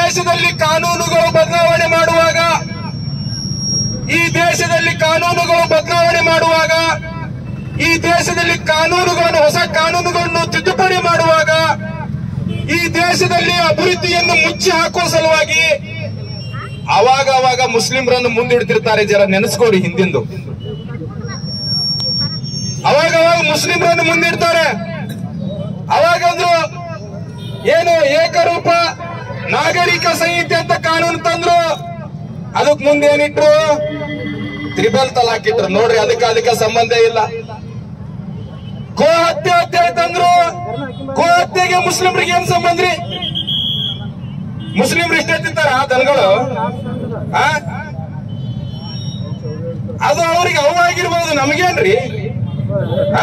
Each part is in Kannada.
ದೇಶದಲ್ಲಿ ಕಾನೂನುಗಳು ಬದಲಾವಣೆ ಮಾಡುವಾಗ ಈ ದೇಶದಲ್ಲಿ ಕಾನೂನುಗಳು ಬದಲಾವಣೆ ಮಾಡುವಾಗ ಈ ದೇಶದಲ್ಲಿ ಕಾನೂನುಗಳನ್ನು ಹೊಸ ಕಾನೂನುಗಳನ್ನು ತಿದ್ದುಪಡಿ ಮಾಡುವಾಗ ಈ ದೇಶದಲ್ಲಿ ಅಭಿವೃದ್ಧಿಯನ್ನು ಮುಚ್ಚಿ ಹಾಕುವ ಸಲುವಾಗಿ ಅವಾಗ ಅವಾಗ ಮುಸ್ಲಿಮರನ್ನು ಮುಂದಿಡ್ತಿರ್ತಾರೆ ಜರ ನೆನೆಸ್ಕೊಡಿ ಹಿಂದಿಂದು ಅವಾಗ ಅವಾಗ ಮುಸ್ಲಿಮರನ್ನು ಮುಂದಿಡ್ತಾರೆ ಅವಾಗಂದ್ರು ಏನು ಏಕರೂಪ ನಾಗರಿಕ ಸಂಹಿತೆ ಅಂತ ಕಾನೂನು ತಂದ್ರು ಅದಕ್ ಮುಂದೆ ಏನಿಟ್ರು ತ್ರಿಬಲ್ ತಲಾಕ್ ಇಟ್ರು ನೋಡ್ರಿ ಅದಕ್ಕೆ ಅದಕ್ಕೆ ಸಂಬಂಧ ಇಲ್ಲ ಗೋ ಹತ್ಯೆ ಹತ್ಯೆ ತಂದ್ರು ಗೋ ಹತ್ಯೆಗೆ ಮುಸ್ಲಿಮ್ರಿಗೆ ಏನ್ ಸಂಬಂಧ ರೀ ಮುಸ್ಲಿಮ್ರು ಇಷ್ಟೇ ತಿಂತಾರ ದನಗಳು ಆ? ಅದು ಅವ್ರಿಗೆ ಅವಾಗಿರ್ಬೋದು ನಮಗೇನ್ರಿ ಆ?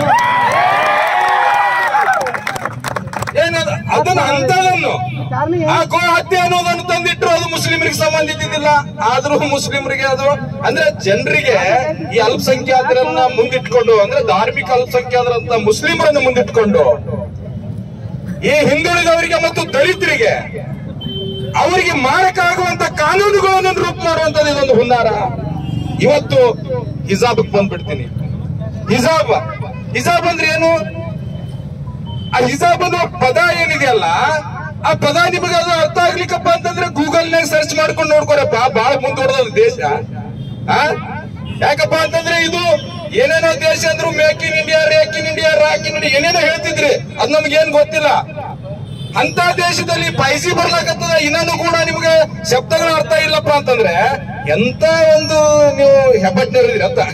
ಏನದು ಅದನ್ನ ಅಂತದನ್ನು ಆ ಗೋ ಹತ್ಯೆ ಅನ್ನೋದನ್ನು ತಂದಿಟ್ರು ಅದು ಮುಸ್ಲಿಮರಿಗೆ ಸಂಬಂಧಿಸಿದಿಲ್ಲ ಆದ್ರೂ ಮುಸ್ಲಿಮರಿಗೆ ಅದು ಅಂದ್ರೆ ಜನರಿಗೆ ಈ ಅಲ್ಪಸಂಖ್ಯಾತರನ್ನ ಮುಂದಿಟ್ಕೊಂಡು ಅಂದ್ರೆ ಧಾರ್ಮಿಕ ಅಲ್ಪಸಂಖ್ಯಾತರಂತ ಮುಸ್ಲಿಮರನ್ನು ಮುಂದಿಟ್ಕೊಂಡು ಈ ಹಿಂದುಳಿದವರಿಗೆ ಮತ್ತು ದಲಿತರಿಗೆ ಅವರಿಗೆ ಮಾರಕ ಆಗುವಂತ ಕಾನೂನುಗಳನ್ನು ರೂಪ ಮಾಡುವಂತದ್ದು ಇದೊಂದು ಹುನ್ನಾರ ಇವತ್ತು ಹಿಜಾಬ್ ಬಂದ್ಬಿಡ್ತೀನಿ ಹಿಜಾಬ್ ಹಿಜಾಬ್ ಅಂದ್ರೆ ಏನು ಆ ಹಿಜಾಬ್ ಅನ್ನೋ ಪದ ಏನಿದೆಯಲ್ಲ ಆ ಪದ ನಿಮಗೆ ಅದು ಅರ್ಥ ಆಗ್ಲಿಕ್ಕಪ್ಪ ಅಂತಂದ್ರೆ ಗೂಗಲ್ ನಾಗ ಸರ್ಚ್ ಮಾಡ್ಕೊಂಡು ನೋಡ್ಕೊರಪ್ಪ ಬಹಳ ಮುಂದುವರೆದ ದೇಶ ಆ? ಯಾಕಪ್ಪ ಅಂತಂದ್ರೆ ಇದು ಏನೇನೋ ದೇಶ ಅಂದ್ರು make in India rake in India rock in India ಏನೇನೋ ಹೇಳ್ತಿದ್ರಿ ಅದು ನಮ್ಗೆ ಏನ್ ಗೊತ್ತಿಲ್ಲ ಅಂತ ದೇಶದಲ್ಲಿ ಪೈಸಿ ಬರ್ಲಾಕತ್ತದ ಇನ್ನೂ ಕೂಡ ನಿಮ್ಗೆ ಶಬ್ದಗಳ ಅರ್ಥ ಇಲ್ಲಪ್ಪ ಅಂತಂದ್ರೆ ಎಂತ ಒಂದು ನೀವು ಹೆಬ್ಬಟ್ನವ್ರಿದ್ರಿ ಅಂತ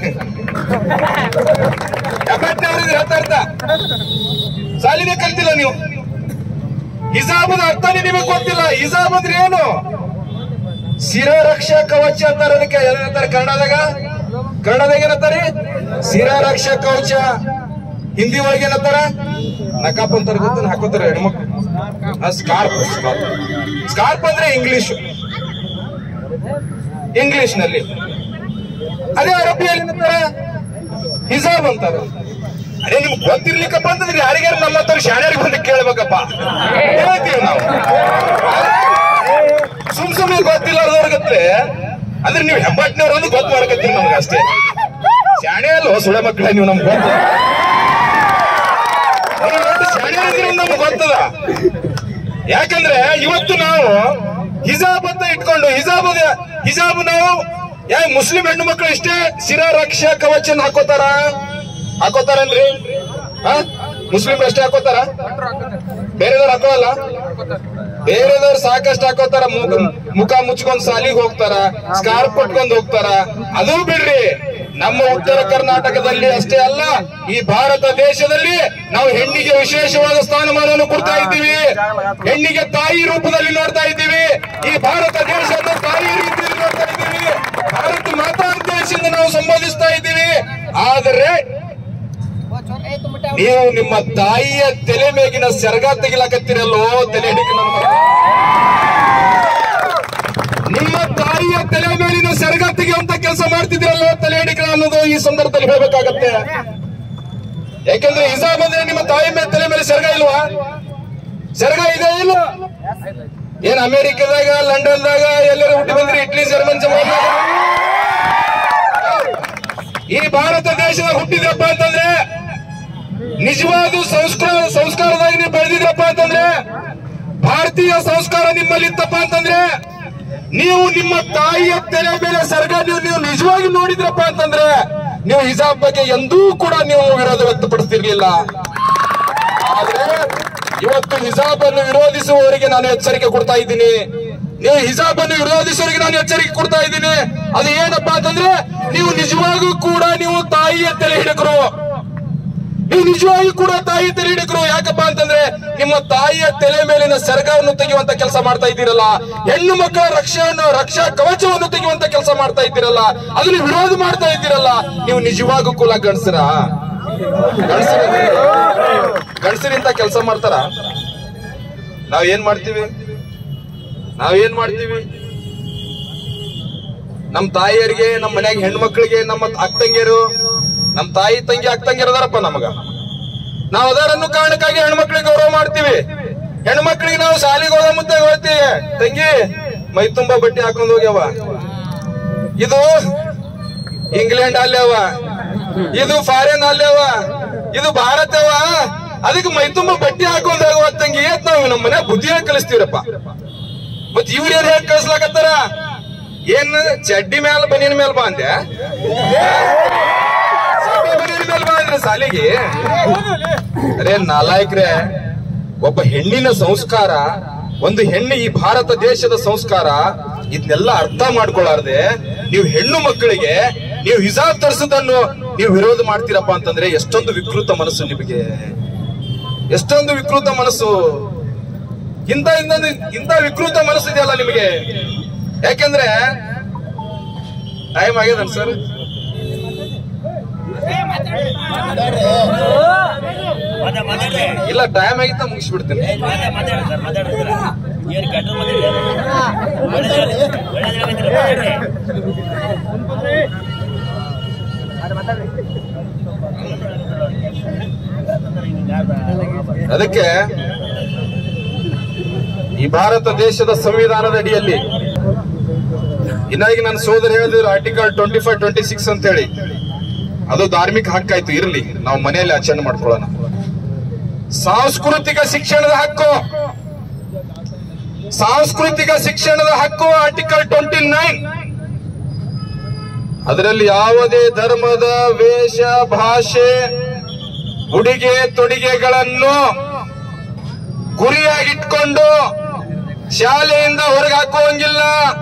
ಹೆಬ್ಬಟ್ನವ್ರಿದ್ರಿ ಅಂತ ಅರ್ಥ ಸಾಲಿನೇ ಕಲ್ತಿಲ್ಲ ನೀವು ಹಿಜಾಬದ ಅರ್ಥನೇ ನಿಮಗೆ ಗೊತ್ತಿಲ್ಲ ಹಿಜಾಬ್ ಅಂದ್ರೆ ಏನು ಶಿರ ರಕ್ಷಾ ಕವಚ ಅಂತಾರ ಅದಕ್ಕೆ ಏನಂತಾರೆ ಕನ್ನಡದಾಗ ಕನ್ನಡದಾಗ ಏನಂತಾರೆ ಶಿರ ರಕ್ಷಾ ಕವಚ ಹಿಂದಿ ಒಳಗೆ ಏನಂತಾರ ನಕಾಪ್ ಅಂತಾರ ಗೊತ್ತ ಹಾಕೋತಾರ ಹೆಣ್ಮಕ್ಳು ಸ್ಕಾರ್ಪ್ ಸ್ಕಾರ್ಪ್ ಅಂದ್ರೆ ಇಂಗ್ಲಿಷ್ ಇಂಗ್ಲಿಷ್ ನಲ್ಲಿ ಅದೇ ಅರಬಿಯಲ್ಲಿ ಏನಂತಾರ ಹಿಜಾಬ್ ಅಂತಾರ ಅದೇ ನಿಮ್ಗೆ ಗೊತ್ತಿರ್ಲಿಕ್ಕಪ್ಪ ಅಂತಂದ್ರೆ ಯಾರಿಗಾರು ನಮ್ಮ ಹತ್ರ ಶಾಣ್ಯರಿಗೆ ಬಂದು ಕೇಳ್ಬೇಕಪ್ಪ ಹೇಳ್ತೀವಿ ನಾವು ಸುಮ್ ಸುಮ್ಮನೆ ಗೊತ್ತಿಲ್ಲಾರ್ದವ್ರಿಗತ್ಲೆ ಅಂದ್ರೆ ನೀವು ಹೆಬ್ಬಟ್ಟಿನವ್ರು ಒಂದು ಗೊತ್ತು ಮಾಡ್ಕತ್ತೀರಿ ನಮ್ಗೆ ಅಷ್ಟೇ ಶಾಣೆ ಅಲ್ವ ಸುಳೆ ಮಕ್ಕಳ ನೀವು ನಮ್ಗೆ ಗೊತ್ತ ಶಾಣೆ ಅಂದ್ರೆ ನಮ್ಗೆ ಗೊತ್ತದ ಯಾಕಂದ್ರೆ ಇವತ್ತು ನಾವು ಹಿಜಾಬ್ ಅಂತ ಇಟ್ಕೊಂಡು ಹಿಜಾಬ್ ಅದ- ಹಿಜಾಬ್ ನಾವು ಯಾ ಮುಸ್ಲಿಂ ಹೆಣ್ಣು ಮಕ್ಕಳು ಇಷ್ಟೇ ಶಿರ ರಕ್ಷಾ ಕವಚನ ಹಾಕೋತಾರ ಹಾಕೋತಾರನ್ರಿ ಹಾ ಮುಸ್ಲಿಂ ಅಷ್ಟೇ ಹಾಕೋತಾರ ಬೇರೆದವ್ರು ಹಾಕೋಲ್ಲ ಬೇರೆದವ್ರು ಸಾಕಷ್ಟು ಹಾಕೋತಾರ ಮುಖ ಮುಖ ಮುಚ್ಕೊಂಡ್ ಸಾಲಿಗೆ ಹೋಗ್ತಾರ ಸ್ಕಾರ್ಪ್ ಕೊಟ್ಕೊಂಡ್ ಹೋಗ್ತಾರ ಅದು ಬಿಡ್ರಿ ನಮ್ಮ ಉತ್ತರ ಕರ್ನಾಟಕದಲ್ಲಿ ಅಷ್ಟೇ ಅಲ್ಲ ಈ ಭಾರತ ದೇಶದಲ್ಲಿ ನಾವು ಹೆಣ್ಣಿಗೆ ವಿಶೇಷವಾದ ಸ್ಥಾನಮಾನವನ್ನು ಕೊಡ್ತಾ ಇದ್ದೀವಿ ಹೆಣ್ಣಿಗೆ ತಾಯಿ ರೂಪದಲ್ಲಿ ನೋಡ್ತಾ ಇದ್ದೀವಿ ಈ ಭಾರತ ದೇಶವನ್ನು ತಾಯಿ ರೀತಿಯಲ್ಲಿ ನೋಡ್ತಾ ಇದ್ದೀವಿ ಭಾರತ ಮಾತಾ ದೇಶದಿಂದ ನಾವು ಸಂಬೋಧಿಸ್ತಾ ಇದ್ದೀವಿ ಆದರೆ ನೀವು ನಿಮ್ಮ ತಾಯಿಯ ತಲೆ ಮೇಗಿನ ಸೆರಗ ತೆಗಿಲಕತ್ತಿರಲ್ಲೋ ತಲೆ ಹಿಡಿಕ ನನ್ನ ಮಗ. ನಿಮ್ಮ ತಾಯಿಯ ತಲೆ ಮೇಲಿನ ಸೆರಗ ತೆಗೆಯುವಂತ ಕೆಲಸ ಮಾಡ್ತಿದ್ದೀರಲ್ಲೋ ತಲೆ ಹಿಡಿಕ ಅನ್ನೋದು ಈ ಸಂದರ್ಭದಲ್ಲಿ ಹೇಳ್ಬೇಕಾಗತ್ತೆ ಯಾಕೆಂದ್ರೆ ಹಿಜಾಬ್ ಅಂದ್ರೆ ನಿಮ್ಮ ತಾಯಿ ಮೇಲೆ ತಲೆ ಮೇಲೆ ಸೆರಗ ಇಲ್ವಾ ಸೆರಗ ಇದೆ ಇಲ್ಲ ಏನ್ ಅಮೆರಿಕದಾಗ ಲಂಡನ್ದಾಗ ಎಲ್ಲರೂ ಹುಟ್ಟಿ ಬಂದ್ರಿ ಇಟ್ಲಿ ಜರ್ಮನ್ ಜಮಾನ್ದಾಗ ಈ ಭಾರತ ದೇಶದಾಗ ಹುಟ್ಟಿದ್ರಪ್ಪ ಅಂತಂದ್ರೆ ನಿಜವಾದ ಸಂಸ್ಕಾರ ಸಂಸ್ಕಾರದಾಗ ನೀವು ಬೆಳೆದಿದ್ರಪ್ಪ ಅಂತಂದ್ರೆ ಭಾರತೀಯ ಸಂಸ್ಕಾರ ನಿಮ್ಮಲ್ಲಿ ಇತ್ತಪ್ಪ ಅಂತಂದ್ರೆ ನೀವು ನಿಮ್ಮ ತಾಯಿಯ ತಲೆ ಮೇಲೆ ಸರ್ಗ ನೀವು ನೀವು ನಿಜವಾಗಿ ನೋಡಿದ್ರಪ್ಪ ಅಂತಂದ್ರೆ ನೀವು ಹಿಜಾಬ್ ಬಗ್ಗೆ ಎಂದೂ ಕೂಡ ನೀವು ವಿರೋಧ ವ್ಯಕ್ತಪಡಿಸ್ತಿರ್ಲಿಲ್ಲ ಆದ್ರೆ ಇವತ್ತು ಹಿಜಾಬ್ ಅನ್ನು ವಿರೋಧಿಸುವವರಿಗೆ ನಾನು ಎಚ್ಚರಿಕೆ ಕೊಡ್ತಾ ಇದ್ದೀನಿ ನೀವು ಹಿಜಾಬ್ ಅನ್ನು ವಿರೋಧಿಸುವವರಿಗೆ ನಾನು ಎಚ್ಚರಿಕೆ ಕೊಡ್ತಾ ಇದ್ದೀನಿ ಅದು ಏನಪ್ಪಾ ಅಂತಂದ್ರೆ ನೀವು ನಿಜವಾಗೂ ಕೂಡ ನೀವು ತಾಯಿಯ ತಲೆ ಹಿಡಕರು ನೀವು ನಿಜವಾಗಿ ಕೂಡ ತಾಯಿ ತಲೆ ಹಿಡಕರು ಯಾಕಪ್ಪ ಅಂತಂದ್ರೆ ನಿಮ್ಮ ತಾಯಿಯ ತಲೆ ಮೇಲಿನ ಸೆರಗವನ್ನು ತೆಗೆಯುವಂತ ಕೆಲಸ ಮಾಡ್ತಾ ಇದ್ದೀರಲ್ಲ ಹೆಣ್ಣು ಮಕ್ಕಳ ರಕ್ಷೆಯನ್ನು ರಕ್ಷಾ ಕವಚವನ್ನು ತೆಗೆಯುವಂತ ಕೆಲಸ ಮಾಡ್ತಾ ಇದ್ದೀರಲ್ಲ ಅದನ್ನ ವಿರೋಧ ಮಾಡ್ತಾ ಇದ್ದೀರಲ್ಲ ನೀವು ನಿಜವಾಗೂ ಕೂಡ ಗಂಡಸರ ಗಂಡಸರ ಗಂಡಸರಿಂದ ಕೆಲಸ ಮಾಡ್ತಾರ ನಾವ್ ಏನ್ ಮಾಡ್ತೀವಿ ನಾವ್ ಏನ್ ಮಾಡ್ತೀವಿ ನಮ್ ತಾಯಿಯರಿಗೆ ನಮ್ ಮನ್ಯಾಗ ಹೆಣ್ಮಕ್ಳಿಗೆ ನಮ್ಮ ಅಕ್ಕ ತಂಗಿಯರು ನಮ್ ತಾಯಿ ತಂಗಿ ಅಕ್ಕ ತಂಗಿಯರು ಅದಾರಪ್ಪ ನಮಗ ನಾವ್ ಅದರನ್ನು ಕಾರಣಕ್ಕಾಗಿ ಹೆಣ್ಮಕ್ಳಿಗೆ ಗೌರವ ಮಾಡ್ತೀವಿ ಹೆಣ್ಮಕ್ಳಿಗೆ ನಾವು ಶಾಲೆಗೆ ಹೋಗೋ ಮುದ್ದೆ ಹೇಳ್ತೀವಿ ತಂಗಿ ಮೈ ತುಂಬಾ ಬಟ್ಟೆ ಹಾಕೊಂಡ್ ಹೋಗ್ಯವ ಇದು ಇಂಗ್ಲೆಂಡ್ ಅಲ್ಲೇವ ಇದು ಫಾರಿನ್ ಅಲ್ಲೇವ ಇದು ಭಾರತವ ಅದಕ್ಕೆ ಮೈ ತುಂಬಾ ಬಟ್ಟೆ ಹಾಕೊಂಡ್ ಹೋಗುವ ತಂಗಿ ಏತ್ ನಾವು ನಮ್ಮ ಮನೆ ಬುದ್ಧಿ ಹೇಳಿ ಕಲಿಸ್ತೀವ್ರಪ್ಪ ಮತ್ ಇವ್ರ ಏನ್ ಹೇಳಿ ಕಳಿಸ್ಲಾಕತ್ತಾರ ಏನ್ ಚಡ್ಡಿ ಮ್ಯಾಲ ಬನಿಯನ್ ಮೇಲ್ ಬಾ ಅಂದೆ ಚಡ್ಡಿ ಬನಿಯನ್ ಮೇಲ್ ಬಾ ಅಂದ್ರೆ ಸಾಲಿಗೆ ಅರೇ ನಾಲಾಯಕ್ರೆ ಒಬ್ಬ ಹೆಣ್ಣಿನ ಸಂಸ್ಕಾರ ಒಂದು ಹೆಣ್ಣು ಈ ಭಾರತ ದೇಶದ ಸಂಸ್ಕಾರ ಇದನ್ನೆಲ್ಲ ಅರ್ಥ ಮಾಡ್ಕೊಳ್ಳಾರ್ದೆ ನೀವು ಹೆಣ್ಣು ಮಕ್ಕಳಿಗೆ ನೀವು ಹಿಜಾಬ್ ತರಿಸೋದನ್ನು ನೀವು ವಿರೋಧ ಮಾಡ್ತೀರಪ್ಪ ಅಂತಂದ್ರೆ ಎಷ್ಟೊಂದು ವಿಕೃತ ಮನಸ್ಸು ನಿಮಗೆ ಎಷ್ಟೊಂದು ವಿಕೃತ ಮನಸ್ಸು ಇಂಥ ಇನ್ನೊಂದು ಇಂಥ ವಿಕೃತ ಮನಸ್ಸು ಇದೆಯಲ್ಲ ನಿಮಗೆ ಯಾಕೆಂದ್ರೆ ಟೈಮ್ ಆಗ್ಯದನ್ ಸರ್ ಮಾತಾಡ್- ಮಾತಾಡ್ರಿ. ಇಲ್ಲ ಟೈಮ್ ಆಗಿತ್ತ ಮುಗಿಸ್ಬಿಡ್ತೀನಿ ಮಾತಾಡ್- ಮಾತಾಡ್ರಿ ಸರ್, ಮಾತಾಡ್ರಿ ಸರ್. ಏನ್ ಕೆಟ್ಟದ್ ಮಾತಾಡ್ರಿ? ಒಳ್ಳೆದ್- ಒಳ್ಳೆದ್ ಹೇಳ್ಬೇಕ್ರಿ, ಮಾತಾಡ್ರಿ. ಅದಕ್ಕೆ ಈ ಭಾರತ ದೇಶದ ಸಂವಿಧಾನದ ಅಡಿಯಲ್ಲಿ ಇನ್ನಾಗಿ ನನ್ನ ಸೋದರ ಹೇಳಿದ್ರು article twenty five twenty six ಅಂತ ಹೇಳಿ ಅದು ಧಾರ್ಮಿಕ ಹಕ್ಕಾಯ್ತು ಇರಲಿ ನಾವು ಮನೆಯಲ್ಲಿ ಆಚರಣೆ ಮಾಡ್ಕೊಳ್ಳೋಣ ಸಾಂಸ್ಕೃತಿಕ ಶಿಕ್ಷಣದ ಹಕ್ಕು ಸಾಂಸ್ಕೃತಿಕ ಶಿಕ್ಷಣದ ಹಕ್ಕು ಆರ್ಟಿಕಲ್ ಟ್ವೆಂಟಿ ನೈನ್ ಅದರಲ್ಲಿ ಯಾವುದೇ ಧರ್ಮದ ವೇಷ ಭಾಷೆ ಉಡುಗೆ ತೊಡಿಗೆಗಳನ್ನು ಗುರಿಯಾಗಿಟ್ಕೊಂಡು ಶಾಲೆಯಿಂದ ಹೊರಗೆ ಹಾಕುವಂಗಿಲ್ಲ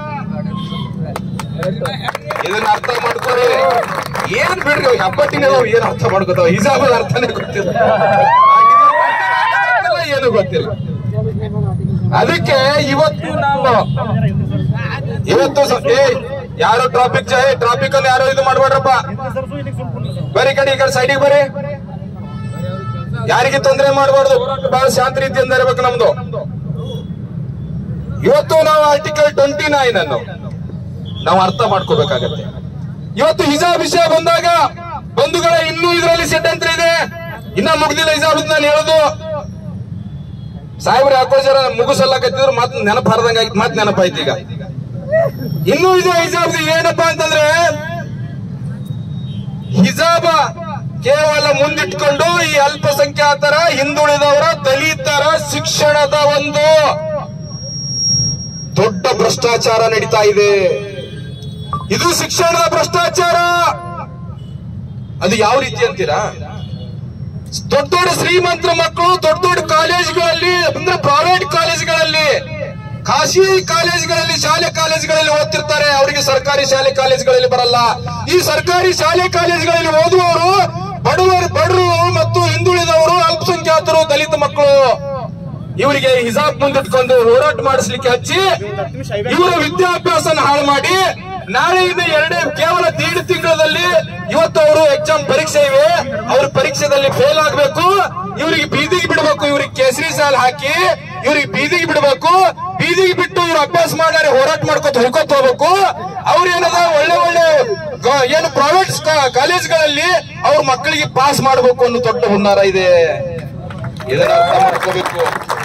ಇದನ್ನ ಅರ್ಥ ಮಾಡ್ಕೊರಿ ಏನ್ ಬಿಡ್ರಿ ಅವ್ ಹೆಬ್ಬಟ್ಟಿನ ನಾವು ಏನ್ ಅರ್ಥ ಮಾಡ್ಕೋತಾವ ಹಿಜಾಬದ ಅರ್ಥನೇ ಗೊತ್ತಿಲ್ಲ ಗೊತ್ತಿಲ್ಲ, ಏನು ಗೊತ್ತಿಲ್ಲ ಅದಕ್ಕೆ ಇವತ್ತು ನಾವು ಇವತ್ತು ಸ- ಏ ಯಾರು ಟ್ರಾಫಿಕ್ ಜಾ ಟ್ರಾಫಿಕ್ ಅಲ್ಲಿ ಯಾರು ಇದು ಮಾಡ್ಬೇಡ್ರಪ್ಪ ಬರೀ ಕಡೆ ಈ ಕಡೆ ಸೈಡಿಗೆ ಬರ್ರಿ ಯಾರಿಗೆ ತೊಂದರೆ ಮಾಡಬಾರ್ದು ಹೋರಾಟ ಬಹಳ ಶಾಂತ ರೀತಿಯಿಂದ ಇರಬೇಕು ನಮ್ದು ಇವತ್ತು ನಾವು ಆರ್ಟಿಕಲ್ ಟ್ವೆಂಟಿ ನೈನ್ ಅನ್ನು ನಾವು ಅರ್ಥ ಮಾಡ್ಕೋಬೇಕಾಗತ್ತೆ ಇವತ್ತು ಹಿಜಾಬ್ ವಿಷಯ ಬಂದಾಗ ಬಂಧುಗಳ ಇನ್ನೂ ಇದರಲ್ಲಿ ಷಡ್ಯಂತ್ರ ಇದೆ ಇನ್ನ ಮುಗ್ದಿಲ್ಲ ಹಿಜಾಬ್ ಅಂತ ನಾನು ಹೇಳುದು ಸಾಹೇಬ್ರು ಯಾಕೋ ಜರ ಮುಗಿಸಲ್ಲಕತ್ತಿದ್ರು ಮತ್ ನೆನಪು ಹರ್ದಂಗ ಆಗಿತ್ತು ಮತ್ ನೆನಪಾಯ್ತು ಈಗ ಇನ್ನೂ ಇದೆ ಹಿಜಾಬ್ ಏನಪ್ಪಾ ಅಂತಂದ್ರೆ ಹಿಜಾಬ ಕೇವಲ ಮುಂದಿಟ್ಕೊಂಡು ಈ ಅಲ್ಪಸಂಖ್ಯಾತರ ಹಿಂದುಳಿದವರ ದಲಿತರ ಶಿಕ್ಷಣದ ಒಂದು ದೊಡ್ಡ ಭ್ರಷ್ಟಾಚಾರ ನಡೀತಾ ಇದೆ ಇದು ಶಿಕ್ಷಣದ ಭ್ರಷ್ಟಾಚಾರ ಅದು ಯಾವ ರೀತಿ ಅಂತೀರಾ ದೊಡ್ಡ ದೊಡ್ಡ ಶ್ರೀಮಂತರ ಮಕ್ಕಳು ದೊಡ್ಡ ದೊಡ್ಡ ಕಾಲೇಜ್ಗಳಲ್ಲಿ ಅಂದ್ರೆ ಪ್ರೈವೇಟ್ ಕಾಲೇಜ್ಗಳಲ್ಲಿ ಖಾಸಗಿ ಕಾಲೇಜ್ಗಳಲ್ಲಿ ಶಾಲೆ ಕಾಲೇಜ್ಗಳಲ್ಲಿ ಓದ್ತಿರ್ತಾರೆ ಅವರಿಗೆ ಸರ್ಕಾರಿ ಶಾಲೆ ಕಾಲೇಜ್ಗಳಲ್ಲಿ ಬರಲ್ಲ ಈ ಸರ್ಕಾರಿ ಶಾಲೆ ಕಾಲೇಜ್ಗಳಲ್ಲಿ ಓದುವವರು ಬಡವರು ಬಡವರು ಮತ್ತು ಹಿಂದುಳಿದವರು ಅಲ್ಪಸಂಖ್ಯಾತರು ದಲಿತ ಮಕ್ಕಳು ಇವರಿಗೆ ಹಿಜಾಬ್ ಮುಂದಿಟ್ಕೊಂಡು ಹೋರಾಟ ಮಾಡಿಸ್ಲಿಕ್ಕೆ ಹಚ್ಚಿ ಇವರ ವಿದ್ಯಾಭ್ಯಾಸನ ಹಾಳು ಮಾಡಿ ನಾಳೆಯಿಂದ ಎರಡೇ ಕೇವಲ ದೀಡ್ ತಿಂಗಳಲ್ಲಿ ಇವತ್ತು ಅವರು ಎಕ್ಸಾಮ್ ಪರೀಕ್ಷೆ ಇವೆ ಅವ್ರ ಪರೀಕ್ಷೆದಲ್ಲಿ ಫೇಲ್ ಆಗ್ಬೇಕು ಇವರಿಗೆ ಬೀದಿಗೆ ಬಿಡಬೇಕು ಇವ್ರಿಗೆ ಕೇಸರಿ ಸಾಲ್ ಹಾಕಿ ಇವ್ರಿಗೆ ಬೀದಿಗೆ ಬಿಡಬೇಕು ಬೀದಿಗೆ ಬಿಟ್ಟು ಇವ್ರು ಅಭ್ಯಾಸ ಮಾಡಿ ಹೋರಾಟ ಮಾಡ್ಕೊತ ಹೋಗ್ಕೊತ ಹೋಗ್ಬೇಕು ಅವ್ರ ಏನದ ಒಳ್ಳೆ ಒಳ್ಳೆ ಗ- ಏನು ಪ್ರೈವೇಟ್ ಕಾಲೇಜ್ಗಳಲ್ಲಿ ಅವ್ರ ಮಕ್ಕಳಿಗೆ ಪಾಸ್ ಮಾಡಬೇಕು ಅನ್ನೋ ದೊಡ್ಡ ಹುನ್ನಾರ ಇದೆ ಇದನ್ನ ಅರ್ಥ ಮಾಡ್ಕೋಬೇಕು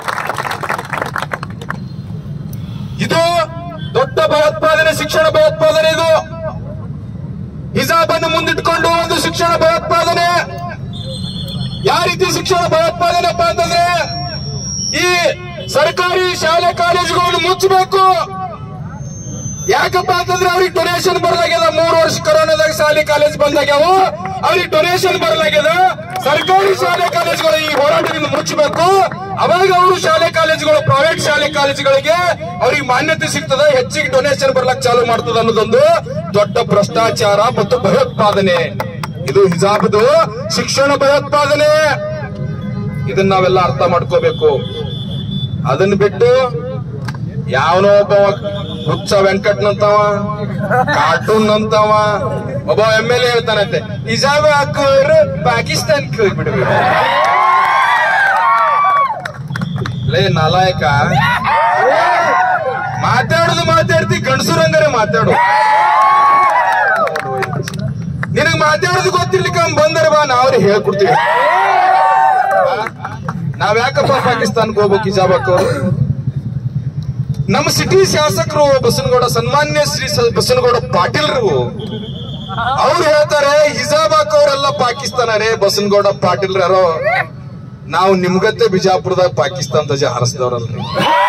ಇದು ದೊಡ್ಡ ಭಯೋತ್ಪಾದನೆ ಶಿಕ್ಷಣ ಭಯೋತ್ಪಾದನೆ ಇದು ಹಿಜಾಬ್ ಅನ್ನು ಮುಂದಿಟ್ಕೊಂಡು ಒಂದು ಶಿಕ್ಷಣ ಭಯೋತ್ಪಾದನೆ ಯಾವ ರೀತಿ ಶಿಕ್ಷಣ ಭಯೋತ್ಪಾದನೆಪ್ಪ ಅಂತಂದ್ರೆ ಈ ಸರ್ಕಾರಿ ಶಾಲೆ ಕಾಲೇಜುಗಳನ್ನು ಮುಚ್ಚಬೇಕು ಯಾಕಪ್ಪ ಅಂತಂದ್ರೆ ಅವ್ರಿಗೆ ಡೊನೇಷನ್ ಬರ್ಲಾಗ್ಯದ ಮೂರು ವರ್ಷ ಕೊರೋನಾದಾಗ ಶಾಲೆ ಕಾಲೇಜ್ ಬಂದಾಗ್ಯಾವ ಅವ್ರಿಗೆ ಡೊನೇಷನ್ ಬರ್ಲಾಗ್ಯದ ಸರ್ಕಾರಿ ಶಾಲೆ ಕಾಲೇಜುಗಳು ಈ ಹೋರಾಟದಿಂದ ಮುಚ್ಚಬೇಕು ಅವಾಗ ಅವರು ಶಾಲೆ ಕಾಲೇಜುಗಳು ಪ್ರೈವೇಟ್ ಶಾಲೆ ಕಾಲೇಜುಗಳಿಗೆ ಅವ್ರಿಗೆ ಮಾನ್ಯತೆ ಸಿಗ್ತದ ಹೆಚ್ಚಿಗೆ ಡೊನೇಷನ್ ಬರ್ಲಕ್ ಚಾಲು ಮಾಡ್ತದ ಅನ್ನೋದೊಂದು ದೊಡ್ಡ ಭ್ರಷ್ಟಾಚಾರ ಮತ್ತು ಭಯೋತ್ಪಾದನೆ ಇದು ಹಿಜಾಬ್ದು ಶಿಕ್ಷಣ ಭಯೋತ್ಪಾದನೆ ಇದನ್ನ ನಾವೆಲ್ಲ ಅರ್ಥ ಮಾಡ್ಕೋಬೇಕು ಅದನ್ನ ಬಿಟ್ಟು ಯಾವನೋ ಒಬ್ಬ ಹುಚ್ಚ ವೆಂಕಟ್ನಂತವ ಕಾರ್ಟೂನ್ ಅಂತವ ಒಬ್ಬ ಎಂ ಎಲ್ ಎ ಹೇಳ್ತಾನಂತೆ ಹಿಜಾಬ್ ಹಾಕೋರು ಪಾಕಿಸ್ತಾನಕ್ಕೆ ಹೋಗ್ಬಿಡ್ಬೇಕು ಲೇ ನಾಲಾಯಕ ಮಾತಾಡುದು ಮಾತಾಡ್ತಿ ಗಂಡಸುರಂಗರೆ ಮಾತಾಡು ನಿನಗ್ ಮಾತಾಡೋದು ಗೊತ್ತಿರ್ಲಿಕ್ಕ ಬಂದರೆ ಬಾ ನಾವ್ರಿ ಹೇಳ್ಕೊಡ್ತೀವಿ ನಾವ್ ಯಾಕಪ್ಪ ಪಾಕಿಸ್ತಾನಕ್ಕೆ ಹೋಗ್ಬೇಕು ಹಿಜಾಬಕ್ ಅವರು ನಮ್ಮ ಸಿಟಿ ಶಾಸಕರು ಬಸನಗೌಡ ಸನ್ಮಾನ್ಯ ಶ್ರೀ ಸ- ಬಸನಗೌಡ ಪಾಟೀಲ್ರು ಅವ್ರು ಹೇಳ್ತಾರೆ ಹಿಜಾಬಾಕ್ ಅವರೆಲ್ಲ ಪಾಕಿಸ್ತಾನ ರೇ ಬಸನಗೌಡ ಪಾಟೀಲ್ ಯಾರೋ ನಾವು ನಿಮ್ಗತ್ತೆ ಬಿಜಾಪುರದಾಗ ಪಾಕಿಸ್ತಾನ ಧ್ವಜ ಹಾರಿಸಿದವ್ರಲ್ರಿ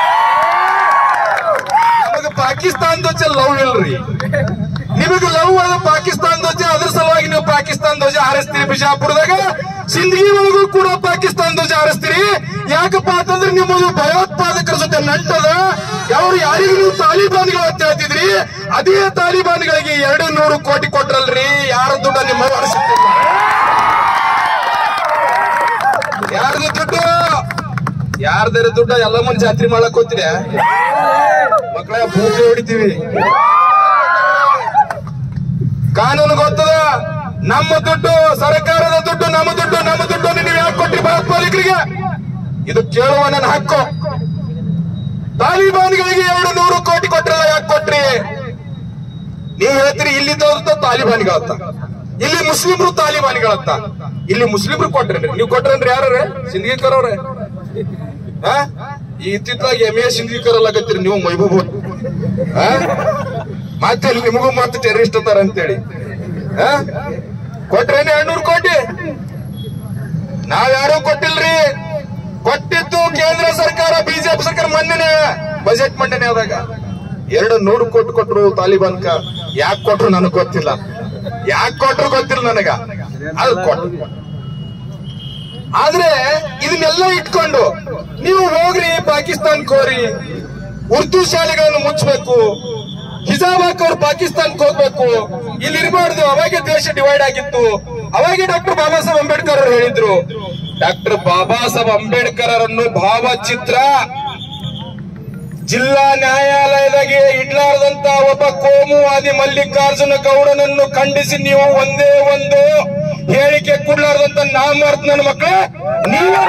ನಮಗ ಪಾಕಿಸ್ತಾನ ಧ್ವಜ ಲವ್ ಇಲ್ರಿ ನಿಮಗೆ ಲವ್ ಅದ ಪಾಕಿಸ್ತಾನ ಧ್ವಜ ಅದ್ರ ಸಲುವಾಗಿ ನೀವು ಪಾಕಿಸ್ತಾನ ಧ್ವಜ ಹಾರಿಸ್ತೀರಿ ಬಿಜಾಪುರದಾಗ ಸಿಂದಗಿ ಒಳಗೂ ಕೂಡ ಪಾಕಿಸ್ತಾನ ಧ್ವಜ ಹಾರಿಸ್ತೀರಿ ಯಾಕಪ್ಪ ಅಂತಂದ್ರೆ ನಿಮ್ಮದು ಭಯೋತ್ಪಾದಕರ ಜೊತೆ ನಂಟದ ಅವ್ರು ಯಾರಿಗೂ ನೀವು ತಾಲಿಬಾನ್ಗಳು ಅಂತ ಹೇಳ್ತಿದ್ರಿ ಅದೇ ತಾಲಿಬಾನ್ಗಳಿಗೆ ಎರಡು ನೂರು ಕೋಟಿ ಕೊಟ್ರಲ್ರಿ ಯಾರ ದುಡ್ಡ ನಿಮ್ಮ ಹರಿಸುತ್ತಿಲ್ಲ ಯಾರ್ದು ದುಡ್ಡು ಯಾರ್ದಾರ ದುಡ್ಡ ಎಲ್ಲ ಮಂದಿ ಜಾತ್ರೆ ಮಾಡಕ್ ಹೋಗ್ತೀರ ಮಕ್ಕಳ ಪೂಜೆ ಹೊಡಿತೀವಿ ಕಾನೂನು ಗೊತ್ತದ ನಮ್ಮ ದುಡ್ಡು ಸರ್ಕಾರದ ದುಡ್ಡು ನಮ್ಮ ದುಡ್ಡು ನಮ್ಮ ದುಡ್ಡು ನೀವು ಯಾಕೆ ಕೊಟ್ರಿ ಭಯೋತ್ಪಾದಕರಿಗೆ ಇದು ಕೇಳುವ ನನ್ನ ಹಕ್ಕು ತಾಲಿಬಾನ್ಗಳಿಗೆ ಎರಡು ನೂರು ಕೋಟಿ ಕೊಟ್ರಲ್ಲ ಯಾಕೆ ಕೊಟ್ರಿ ನೀವು ಹೇಳ್ತೀರಿ ಇಲ್ಲಿ ತೋರ್ತ ತಾಲಿಬಾನಿಗಳತ್ತ ಇಲ್ಲಿ ಮುಸ್ಲಿಮ್ರು ತಾಲಿಬಾನಿಗಳತ್ತ ಇಲ್ಲಿ ಮುಸ್ಲಿಮ್ರು ಕೊಟ್ರೇನ್ರಿ ನೀವು ಕೊಟ್ರೇನ್ರಿ ಯಾರೇ ಸಿಂದಗಿಕರ್ ಅವ್ರೆ ಆ? ಈ ಇತ್ತಿತ್ತಲಾಗ ಎಮ್ ಎ ಸಿಂದಗಿಕರ್ ಅಲ್ಲಾಗತ್ತೀರಿ ನೀವು ಮೈಬೂಬ್ ಆ? ಮತ್ತೆ ಇಲ್ಲಿ ನಿಮಗೂ ಮತ್ತೆ ಟೆರರಿಸ್ಟ್ ಅತ್ತಾರ ಅಂತೇಳಿ ಆ? ಕೊಟ್ರೇನೆ ಎರಡ್ನೂರು ಕೋಟಿ ನಾವ್ಯಾರೂ ಕೊಟ್ಟಿಲ್ರಿ ಕೊಟ್ಟಿದ್ದು ಕೇಂದ್ರ ಸರ್ಕಾರ ಬಿಜೆಪಿ ಸರ್ಕಾರ ಮೊನ್ನೆ ಬಜೆಟ್ ಮಂಡನೆ ಆದಾಗ ಎರಡು ನೂರು ಕೋಟಿ ಕೊಟ್ರು ತಾಲಿಬಾನ್ಕ ಯಾಕೆ ಕೊಟ್ರು ನನಗ್ ಗೊತ್ತಿಲ್ಲ ಯಾಕೆ ಕೊಟ್ರು ಗೊತ್ತಿಲ್ಲ ನನಗ ಅದು ಕೊಟ್ರು ಆದ್ರೆ ಇದನ್ನೆಲ್ಲ ಇಟ್ಕೊಂಡು ನೀವು ಹೋಗ್ರಿ ಪಾಕಿಸ್ತಾನ್ಗೆ ಹೋಗ್ರಿ ಉರ್ದು ಶಾಲೆಗಳನ್ನು ಮುಚ್ಚಬೇಕು ಹಿಜಾಬಾಕ್ ಅವ್ರು ಪಾಕಿಸ್ತಾನ್ಗೆ ಹೋಗ್ಬೇಕು ಇಲ್ಲಿ ಇರಬಾರ್ದು ಅವಾಗೆ ದೇಶ ಡಿವೈಡ್ ಆಗಿತ್ತು ಅವಾಗೆ ಡಾಕ್ಟರ್ ಬಾಬಾ ಸಾಹೇಬ್ ಅಂಬೇಡ್ಕರ್ ಅವರು ಹೇಳಿದ್ರು ಡಾಕ್ಟರ್ ಬಾಬಾ ಸಾಹೇಬ್ ಅಂಬೇಡ್ಕರ್ ಅವರನ್ನು ಭಾವಚಿತ್ರ ಜಿಲ್ಲಾ ನ್ಯಾಯಾಲಯದಾಗೆ ಇಡ್ಲಾರದಂತ ಒಬ್ಬ ಕೋಮುವಾದಿ ಮಲ್ಲಿಕಾರ್ಜುನ ಗೌಡನನ್ನು ಖಂಡಿಸಿ ನೀವು ಒಂದೇ ಒಂದು ಹೇಳಿಕೆ ಕೊಡ್ಲಾರ್ದಂತ ನಾಮರ್ಥ ನನ್ನ ಮಕ್ಕಳೇ ನೀವೇ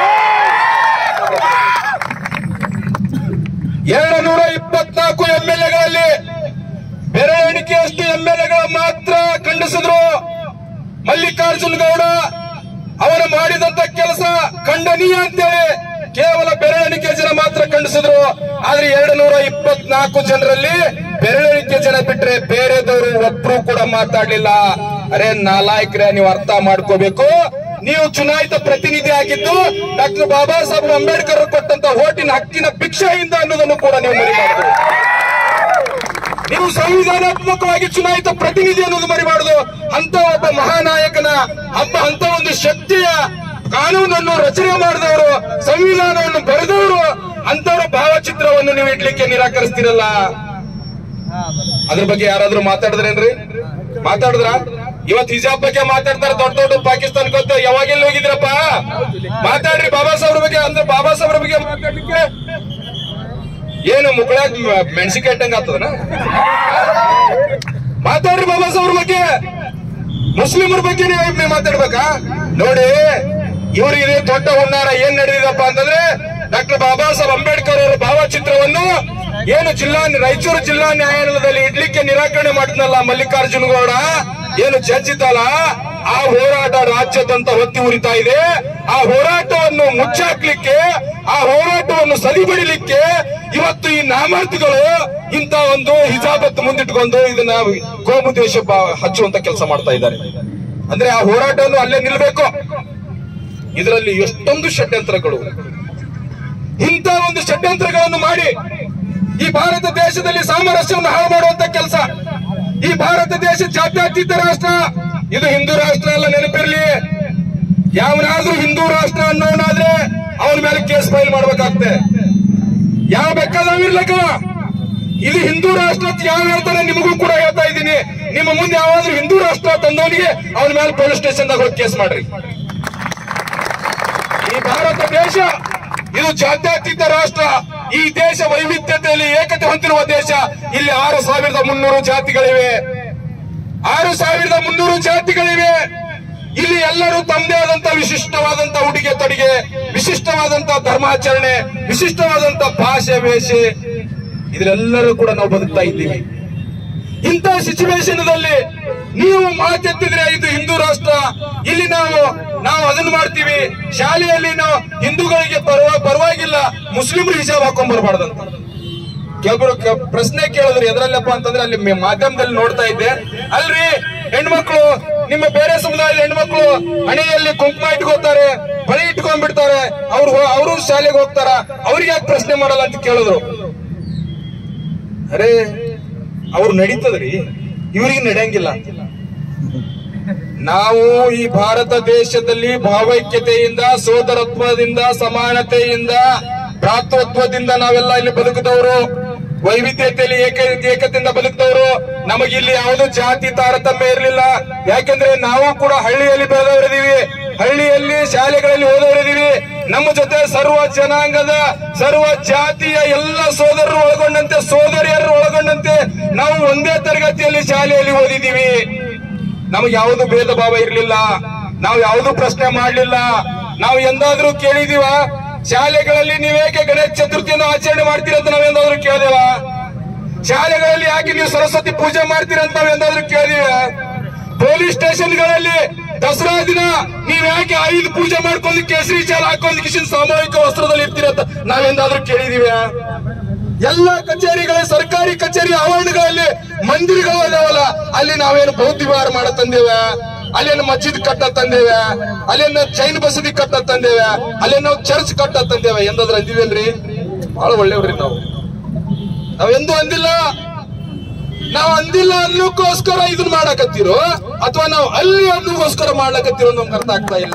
ಎರಡು ನೂರ ಇಪ್ಪತ್ನಾಲ್ಕು ಎಂ ಎಲ್ ಎಗಳಲ್ಲಿ ಬೆರಳೆಣಿಕೆಯಷ್ಟು ಎಂ ಎಲ್ ಎಗಳು ಮಾತ್ರ ಖಂಡಿಸಿದ್ರು ಮಲ್ಲಿಕಾರ್ಜುನ್ ಗೌಡ ಅವರು ಮಾಡಿದಂತ ಕೆಲಸ ಖಂಡನೀಯ ಅಂತೇಳಿ ಕೇವಲ ಬೆರಳೆಣಿಕೆ ಜನ ಮಾತ್ರ ಖಂಡಿಸಿದ್ರು ಆದ್ರೆ ಎರಡು ನೂರ ಇಪ್ಪತ್ನಾಲ್ಕು ಜನರಲ್ಲಿ ಬೆರಳೆಣಿಕೆ ಜನ ಬಿಟ್ರೆ ಬೇರೆದವರು ಒಬ್ರು ಕೂಡ ಮಾತಾಡ್ಲಿಲ್ಲ ಅರೆ ನಾಲಾಯಕ್ರೆ ನೀವು ಅರ್ಥ ಮಾಡ್ಕೋಬೇಕು ನೀವು ಚುನಾಯಿತ ಪ್ರತಿನಿಧಿ ಆಗಿದ್ದು ಡಾಕ್ಟರ್ ಬಾಬಾ ಸಾಹೇಬ್ ಅಂಬೇಡ್ಕರ್ ಅವರು ಕೊಟ್ಟಂತ ಓಟಿನ ಹಕ್ಕಿನ ಭಿಕ್ಷೆಯಿಂದ ಅನ್ನೋದನ್ನು ಕೂಡ ನೀವು ಮರಿಬಾರದು ನೀವು ಸಂವಿಧಾನಾತ್ಮಕವಾಗಿ ಚುನಾಯಿತ ಪ್ರತಿನಿಧಿ ಅನ್ನೋದು ಮರಿಬಾರದು ಅಂತ ಒಬ್ಬ ಮಹಾನಾಯಕನ ಹಬ್ಬ ಅಂತ ಒಂದು ಶಕ್ತಿಯ ಕಾನೂನನ್ನು ರಚನೆ ಮಾಡಿದವರು ಸಂವಿಧಾನವನ್ನು ಬರೆದವರು ಅಂತವರ ಭಾವಚಿತ್ರವನ್ನು ನೀವು ಇಡ್ಲಿಕ್ಕೆ ನಿರಾಕರಿಸ್ತೀರಲ್ಲ ಅದ್ರ ಬಗ್ಗೆ ಯಾರಾದ್ರೂ ಮಾತಾಡಿದ್ರೇನ್ರಿ ಮಾತಾಡಿದ್ರ ಇವತ್ ಹಿಜಾಬ್ ಬಗ್ಗೆ ಮಾತಾಡ್ತಾರೆ ದೊಡ್ಡ ದೊಡ್ಡ ಪಾಕಿಸ್ತಾನಕ್ಕೆ ಹೋಗ್ತಾ ಯಾವಾಗೆಲ್ಲ ಹೋಗಿದ್ರಪ್ಪ ಮಾತಾಡ್ರಿ ಬಾಬಾ ಸಾಹೇಬ್ರ ಬಗ್ಗೆ ಅಂದ್ರೆ ಬಾಬಾ ಸಾಹೇಬ್ರ ಬಗ್ಗೆ ಮಾತಾಡ್ಲಿಕ್ಕೆ ಏನು ಮುಕ್ಕಳಾಗ ಮೆಣಸಿಕಾಯಿ ಇಟ್ಟಂಗ ಆಗ್ತದನ ಮಾತಾಡ್ರಿ ಬಾಬಾ ಸಾಹೇಬ್ರ ಬಗ್ಗೆ ಮುಸ್ಲಿಮರ ಬಗ್ಗೆ ನೀವು ಮಾತಾಡ್ಬೇಕಾ ನೋಡಿ ಇವ್ರಿಗೆ ಇದೇ ದೊಡ್ಡ ಹುನ್ನಾರ ಏನ್ ನಡೆದಿದಪ್ಪ ಅಂತಂದ್ರೆ ಡಾಕ್ಟರ್ ಬಾಬಾ ಸಾಹೇಬ್ ಅಂಬೇಡ್ಕರ್ ಅವರ ಭಾವಚಿತ್ರವನ್ನು ಏನು ಜಿಲ್ಲಾ ರಾಯಚೂರು ಜಿಲ್ಲಾ ನ್ಯಾಯಾಲಯದಲ್ಲಿ ಇಡ್ಲಿಕ್ಕೆ ನಿರಾಕರಣೆ ಮಾಡಿದ್ನಲ್ಲ ಮಲ್ಲಿಕಾರ್ಜುನ ಗೌಡ ಏನು ಜಡ್ಜ್ ಇದ್ದಲ್ಲ ಆ ಹೋರಾಟ ರಾಜ್ಯದಂತ ಹೊತ್ತಿ ಉರಿತಾ ಇದೆ ಆ ಹೋರಾಟವನ್ನು ಮುಚ್ಚಾಕ್ಲಿಕ್ಕೆ ಆ ಹೋರಾಟವನ್ನು ಸರಿಬಡಿಲಿಕ್ಕೆ ಇವತ್ತು ಈ ನಾಮಾರ್ಥಿಗಳು ಇಂತ ಒಂದು ಹಿಜಾಬತ್ ಮುಂದಿಟ್ಕೊಂಡು ಇದನ್ನ ಕೋಮು ದ್ವೇಷ ಬ- ಹಚ್ಚುವಂತ ಕೆಲಸ ಮಾಡ್ತಾ ಇದ್ದಾರೆ ಅಂದ್ರೆ ಆ ಹೋರಾಟವನ್ನು ಅಲ್ಲೇ ನಿಲ್ಬೇಕು ಇದರಲ್ಲಿ ಎಷ್ಟೊಂದು ಷಡ್ಯಂತ್ರಗಳು ಇಂಥ ಒಂದು ಷಡ್ಯಂತ್ರಗಳನ್ನು ಮಾಡಿ ಈ ಭಾರತ ದೇಶದಲ್ಲಿ ಸಾಮರಸ್ಯವನ್ನು ಹಾಳು ಮಾಡುವಂತ ಕೆಲಸ ಈ ಭಾರತ ದೇಶ ಜಾತ್ಯತೀತ ರಾಷ್ಟ್ರ ಇದು ಹಿಂದೂ ರಾಷ್ಟ್ರ ಅಲ್ಲ ನೆನಪಿರ್ಲಿ ಯಾವನಾದ್ರೂ ಹಿಂದೂ ರಾಷ್ಟ್ರ ಅನ್ನೋನಾದ್ರೆ ಅವನ ಮೇಲೆ ಕೇಸ್ ಫೈಲ್ ಮಾಡ್ಬೇಕಾಗ್ತದೆ ಯಾವ ಬೇಕಾದವಿರ್ಲಕ್ಕ ಇದು ಹಿಂದೂ ರಾಷ್ಟ್ರ ಅಂತ ಯಾವ ಹೇಳ್ತಾರೆ ನಿಮಗೂ ಕೂಡ ಹೇಳ್ತಾ ಇದ್ದೀನಿ ನಿಮ್ಮ ಮುಂದೆ ಯಾವಾದ್ರೂ ಹಿಂದೂ ರಾಷ್ಟ್ರ ತಂದವನಿಗೆ ಅವನ ಮೇಲೆ ಪೊಲೀಸ್ ಸ್ಟೇಷನ್ ಹೋಗಿ ಕೇಸ್ ಮಾಡ್ರಿ ಈ ಭಾರತ ದೇಶ ಇದು ಜಾತ್ಯತೀತ ರಾಷ್ಟ್ರ ಈ ದೇಶ ವೈವಿಧ್ಯತೆಯಲ್ಲಿ ಏಕತೆ ಹೊಂದಿರುವ ದೇಶ ಇಲ್ಲಿ ಆರು ಸಾವಿರದ ಮುನ್ನೂರು ಜಾತಿಗಳಿವೆ ಆರು ಸಾವಿರದ ಮುನ್ನೂರು ಜಾತಿಗಳಿವೆ ಇಲ್ಲಿ ಎಲ್ಲರೂ ತಮ್ಮದೇ ಆದಂತ ವಿಶಿಷ್ಟವಾದಂತ ಉಡುಗೆ ತೊಡುಗೆ ವಿಶಿಷ್ಟವಾದಂತ ಧರ್ಮಾಚರಣೆ ವಿಶಿಷ್ಟವಾದಂತ ಭಾಷೆ ವೇಷೆ ಇದರೆಲ್ಲರೂ ಕೂಡ ನಾವು ಬದುಕ್ತಾ ಇದ್ದೀವಿ ಇಂಥ ಸಿಚುವೇಶನ್ದಲ್ಲಿ ನೀವು ಮಾತೆತ್ತಿದ್ರೆ ಇದು ಹಿಂದೂ ರಾಷ್ಟ್ರ ಇಲ್ಲಿ ನಾವು ನಾವು ಅದನ್ನ ಮಾಡ್ತೀವಿ ಶಾಲೆಯಲ್ಲಿ ನಾವು ಹಿಂದೂಗಳಿಗೆ ಪರವ ಪರವಾಗಿಲ್ಲ ಮುಸ್ಲಿಮರು ಹಿಜಾಬ್ ಹಾಕೊಂಡ್ ಬರಬಾರ್ದಂತ ಕೆಲವರು ಕ- ಪ್ರಶ್ನೆ ಕೇಳಿದ್ರು ಎದ್ರಲ್ಲಪ್ಪ ಅಂತಂದ್ರೆ ಅಲ್ಲಿ ಮೆ- ಮಾಧ್ಯಮದಲ್ಲಿ ನೋಡ್ತಾ ಇದ್ದೆ ಅಲ್ರಿ ಹೆಣ್ಮಕ್ಳು ನಿಮ್ಮ ಬೇರೆ ಸಮುದಾಯದ ಹೆಣ್ಮಕ್ಳು ಹಣೆಯಲ್ಲಿ ಕುಂಕುಮ ಇಟ್ಕೋತಾರೆ ಬಳಿ ಇಟ್ಕೊಂಡ್ಬಿಡ್ತಾರೆ ಅವ್ರು ಅವರು ಶಾಲೆಗೆ ಹೋಗ್ತಾರ ಅವ್ರಿಗೆ ಯಾಕೆ ಪ್ರಶ್ನೆ ಮಾಡಲ್ಲ ಅಂತ ಕೇಳಿದ್ರು ಅರೆ ಅವ್ರು ನಡೀತದ್ರಿ ಇವ್ರಿಗೆ ನಡೆಯಂಗಿಲ್ಲ ನಾವು ಈ ಭಾರತ ದೇಶದಲ್ಲಿ ಭಾವೈಕ್ಯತೆಯಿಂದ ಸೋದರತ್ವದಿಂದ ಸಮಾನತೆಯಿಂದ ಭ್ರಾತೃತ್ವದಿಂದ ನಾವೆಲ್ಲ ಇಲ್ಲಿ ಬದುಕಿದವರು ವೈವಿಧ್ಯತೆಯಲ್ಲಿ ಏಕ ಏಕತೆಯಿಂದ ಬದುಕಿದವರು ನಮಗೆ ಇಲ್ಲಿ ಯಾವುದೋ ಜಾತಿ ತಾರತಮ್ಯ ಇರಲಿಲ್ಲ ಯಾಕೆಂದ್ರೆ ನಾವು ಕೂಡ ಹಳ್ಳಿಯಲ್ಲಿ ಬೆಳೆದವರಿದೀವಿ ಹಳ್ಳಿಯಲ್ಲಿ ಶಾಲೆಗಳಲ್ಲಿ ಓದೋರಿದೀವಿ ನಮ್ಮ ಜೊತೆ ಸರ್ವ ಜನಾಂಗದ ಸರ್ವ ಜಾತಿಯ ಎಲ್ಲ ಸೋದರರು ಒಳಗೊಂಡಂತೆ ಸೋದರಿಯರು ಒಳಗೊಂಡಂತೆ ನಾವು ಒಂದೇ ತರಗತಿಯಲ್ಲಿ ಶಾಲೆಯಲ್ಲಿ ಓದಿದ್ದೀವಿ ನಮಗೆ ಯಾವುದು ಭೇದ ಭಾವ ಇರಲಿಲ್ಲ ನಾವು ಯಾವುದು ಪ್ರಶ್ನೆ ಮಾಡಲಿಲ್ಲ ನಾವು ಎಂದಾದ್ರೂ ಕೇಳಿದೀವ ಶಾಲೆಗಳಲ್ಲಿ ನೀವೇಕೆ ಗಣೇಶ ಚತುರ್ಥಿಯನ್ನು ಆಚರಣೆ ಮಾಡ್ತೀರ ಅಂತ ನಾವೆಂದಾದ್ರೂ ಕೇಳಿದೇವ ಶಾಲೆಗಳಲ್ಲಿ ಯಾಕೆ ನೀವು ಸರಸ್ವತಿ ಪೂಜೆ ಮಾಡ್ತೀರಾ ಅಂತ ನಾವೆಂದಾದ್ರೂ ಕೇಳಿದೀವ ಪೊಲೀಸ್ ಸ್ಟೇಷನ್ಗಳಲ್ಲಿ ದಸರಾ ದಿನ ನೀವ್ ಯಾಕೆ ಐದು ಪೂಜೆ ಮಾಡ್ಕೊಂಡು ಕೇಸರಿ ಚಾಲ ಹಾಕೊಂಡು ಕಿಶನ್ ಸಾಮೂಹಿಕ ವಸ್ತ್ರದಲ್ಲಿ ಇರ್ತೀರ ಅಂತ ನಾವೆಂದಾದ್ರೂ ಕೇಳಿದೀವ ಎಲ್ಲ ಕಚೇರಿಗಳ ಸರ್ಕಾರಿ ಕಚೇರಿ ಆವರಣಗಳಲ್ಲಿ ಮಂದಿರಗಳು ಅದಾವಲ್ಲ ಅಲ್ಲಿ ನಾವೇನು ಬೌದ್ಧ ವಿಹಾರ ಮಾಡ ತಂದೇವೆ ಅಲ್ಲೇನು ಮಸ್ಜಿದ್ ಕಟ್ಟ ತಂದೇವೆ ಅಲ್ಲೇನು ಜೈನ್ ಬಸದಿ ಕಟ್ಟ ತಂದೇವೆ ಅಲ್ಲೇನು ನಾವು ಚರ್ಚ್ ಕಟ್ಟ ತಂದೇವೆ ಎಂದಾದ್ರೂ ಅಂದಿವೇನ್ರಿ ಬಹಳ ಒಳ್ಳೆಯವ್ರಿ ನಾವು ನಾವೆಂದೂ ಅಂದಿಲ್ಲ ನಾವು ಅಂದಿಲ್ಲ ಅನ್ನೋಕ್ಕೋಸ್ಕರ ಇದನ್ನ ಮಾಡಕತ್ತೀರೋ ಅಥವಾ ನಾವು ಅಲ್ಲಿ ಅನ್ನೋಕ್ಕೋಸ್ಕರ ಮಾಡ್ಲಕತ್ತೀರೋ ನಮ್ಗೆ ಅರ್ಥ ಆಗ್ತಾ ಇಲ್ಲ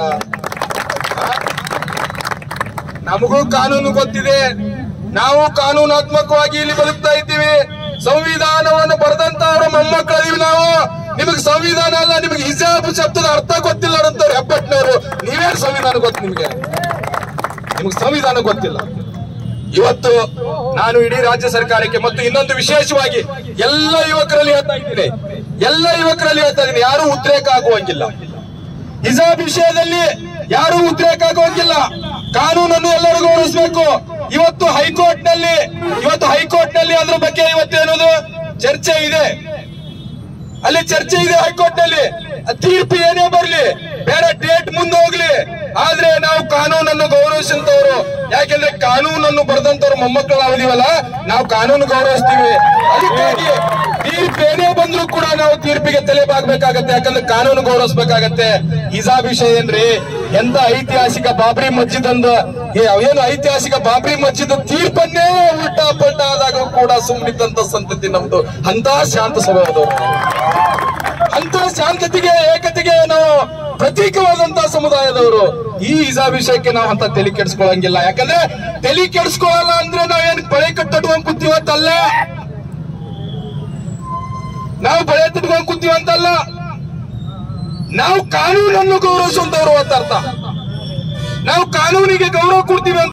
ನಮಗೂ ಕಾನೂನು ಗೊತ್ತಿದೆ ನಾವು ಕಾನೂನಾತ್ಮಕವಾಗಿ ಇಲ್ಲಿ ಬದುಕ್ತಾ ಇದ್ದೀವಿ ಸಂವಿಧಾನವನ್ನು ಬರೆದಂತ ಅವರ ಮೊಮ್ಮಕ್ಕಳಿದೀವಿ ನಾವು ನಿಮಗೆ ಸಂವಿಧಾನ ಅಲ್ಲ ನಿಮಗೆ ಹಿಜಾಬ್ ಶಬ್ದದ ಅರ್ಥ ಗೊತ್ತಿಲ್ಲ ಅಂತವ್ರು ಹೆಬ್ಬಟ್ಟಿನವರು ನೀವೇನು ಸಂವಿಧಾನ ಗೊತ್ತು ನಿಮಗೆ ನಿಮಗೆ ಸಂವಿಧಾನ ಗೊತ್ತಿಲ್ಲ ಇವತ್ತು ನಾನು ಇಡೀ ರಾಜ್ಯ ಸರ್ಕಾರಕ್ಕೆ ಮತ್ತು ಇನ್ನೊಂದು ವಿಶೇಷವಾಗಿ ಎಲ್ಲ ಯುವಕರಲ್ಲಿ ಹೇಳ್ತಾ ಇದ್ದೀನಿ ಎಲ್ಲ ಯುವಕರಲ್ಲಿ ಹೇಳ್ತಾ ಇದ್ದೀನಿ ಯಾರು ಉದ್ರೇಕ ಆಗುವಂಗಿಲ್ಲ ಹಿಜಾಬ್ ವಿಷಯದಲ್ಲಿ ಯಾರು ಉದ್ರೇಕ ಆಗುವಂಗಿಲ್ಲ ಕಾನೂನನ್ನು ಎಲ್ಲರೂ ಗೌರವಿಸಬೇಕು ಇವತ್ತು ಹೈಕೋರ್ಟ್ ನಲ್ಲಿ ಇವತ್ತು ಹೈಕೋರ್ಟ್ ನಲ್ಲಿ ಅದ್ರ ಬಗ್ಗೆ ಇವತ್ತೇನದು ಚರ್ಚೆ ಇದೆ ಅಲ್ಲಿ ಚರ್ಚೆ ಇದೆ ಹೈಕೋರ್ಟ್ ನಲ್ಲಿ ತೀರ್ಪು ಏನೇ ಬರ್ಲಿ ಬೇರೆ ಡೇಟ್ ಮುಂದೆ ಹೋಗ್ಲಿ ಆದ್ರೆ ನಾವು ಕಾನೂನನ್ನು ಗೌರವಿಸಿದವರು ಯಾಕೆಂದ್ರೆ ಕಾನೂನನ್ನು ಬರೆದಂತವ್ರು ಮೊಮ್ಮಕ್ಕಳು ನಾವಿದೀವಲ್ಲ ನಾವು ಕಾನೂನು ಗೌರವಿಸ್ತೀವಿ ಅದಕ್ಕಾಗಿ ತೀರ್ಪು ಏನೇ ಬಂದ್ರು ಕೂಡ ನಾವು ತೀರ್ಪಿಗೆ ತಲೆ ಬಾಗ್ಬೇಕಾಗತ್ತೆ ಯಾಕಂದ್ರೆ ಕಾನೂನು ಗೌರವಿಸ್ಬೇಕಾಗತ್ತೆ ಹಿಜಾಬ್ ವಿಷಯ ಏನ್ರಿ ಎಂತ ಐತಿಹಾಸಿಕ ಬಾಬ್ರಿ ಮಸ್ಜಿದ್ ಅಂದ ಏ- ಏನು ಐತಿಹಾಸಿಕ ಬಾಬ್ರಿ ಮಸ್ಜಿದ್ ತೀರ್ಪನ್ನೇ ಉಲ್ಟಾ ಪಲ್ಟಾ ಆದಾಗ ಕೂಡ ಸುಮ್ಮನಿದ್ದಂತ ಸಂತತಿ ನಮ್ದು ಅಂತ ಶಾಂತ ಸ್ವಭಾವದವರು ಅಂತ ಶಾಂತತೆಗೆ ಏಕತೆಗೆ ನಾವು ಪ್ರತೀಕವಾದಂತಹ ಸಮುದಾಯದವರು ಈ ಹಿಜಾಬ್ ವಿಷಯಕ್ಕೆ ನಾವು ಅಂತ ತಲೆ ಕೆಡಿಸ್ಕೊಳ್ಳಂಗಿಲ್ಲ ಯಾಕಂದ್ರೆ ತಲೆ ಕೆಡಿಸ್ಕೊಳ್ಳಲ್ಲ ಅಂದ್ರೆ ನಾವೇನ್ ಬಳೆ ಕಟ್ಟುವಂಗ್ ಕೂತೀವಂತಲ್ಲ ನಾವು ಬಳೆ ತಟ್ಕೊಂಡ್ ಕೂತೀವಂತಲ್ಲ ನಾವು ಕಾನೂನನ್ನು ಗೌರವಿಸುವಂತವ್ರು ಅಂತ ಅರ್ಥ ನಾವು ಕಾನೂನಿಗೆ ಗೌರವ ಕೊಡ್ತೀವಿ ಅಂತ